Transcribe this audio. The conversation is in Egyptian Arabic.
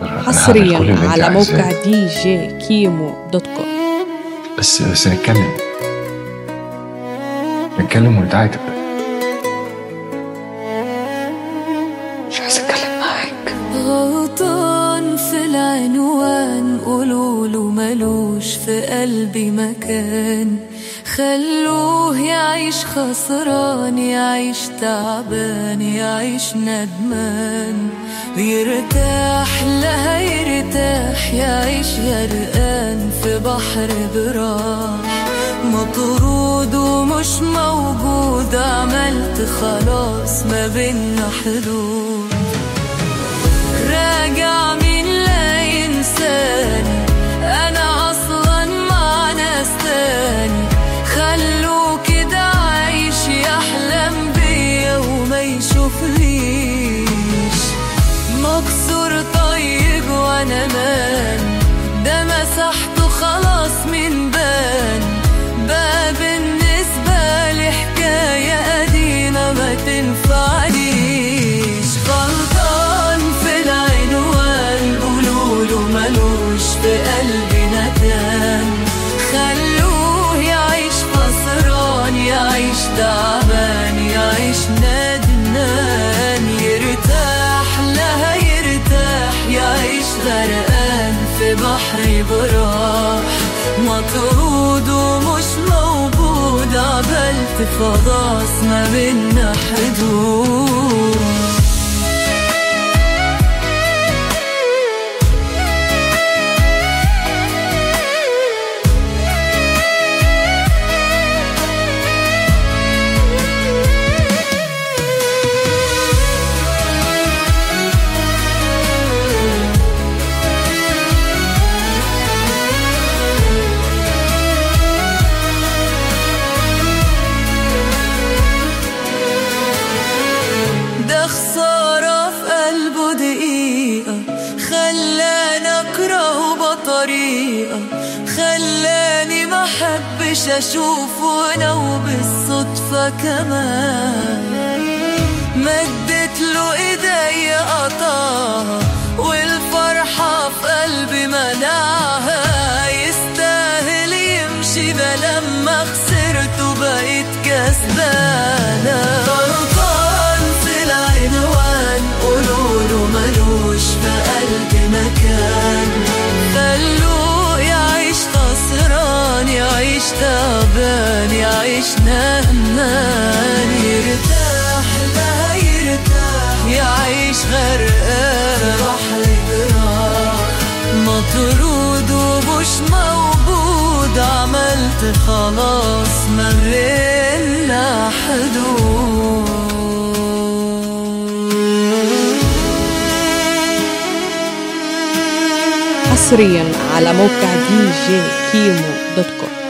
أنا هعمل كل حصريا اللي انت على عايزاه. موقع دي جي كيمو دوت كوم بس بس نتكلم نتكلم ونتعاتب مش عايز اتكلم معاك غلطان في العنوان قولوله ملوش في قلبي مكان خلوه يعيش خسران يعيش تعبان يعيش ندمان يرتاح لا هيرتاح يعيش غرقان في بحر براح مطرود ومش موجود عملت خلاص ما بينا حدود راجع مين لا ينساني انا اصلا مع ناس تاني خلوه كده عايش يحلم بيا وما يشوفنيش مكسور طيب وانا مان ده مسحته خلاص من بان بقى بالنسبة لي حكاية قديمة ما تنفعنيش غلطان في العنوان قولوله ملوش في قلبي ندان خلوه يعيش خسران يعيش تعبان يعيش ندمان يرتاح لا هيرتاح يعيش غرقان في بحر براح مطرود ومش موجود عملت خلاص ما بينا حدود ده خسارة في قلبه دقيقة خلاني أكرهه بطريقة خلاني ما أحبش أشوفه ولو بالصدفة كمان مدت له إيدي قطعها والفرحة في قلبي منعها يستاهل يمشي ده لما خسرته بقيت كسبانة غلطان في العنوان قولوله ملوش في قلبي مكان خلوه يعيش خسران يعيش تعبان يعيش نهمان يرتاح لا يرتاح يعيش غرقان بحر براح مطرود ومش موجود عملت خلاص ما بينا حدود حصريا على موقع دي جي كيمو دوت كوم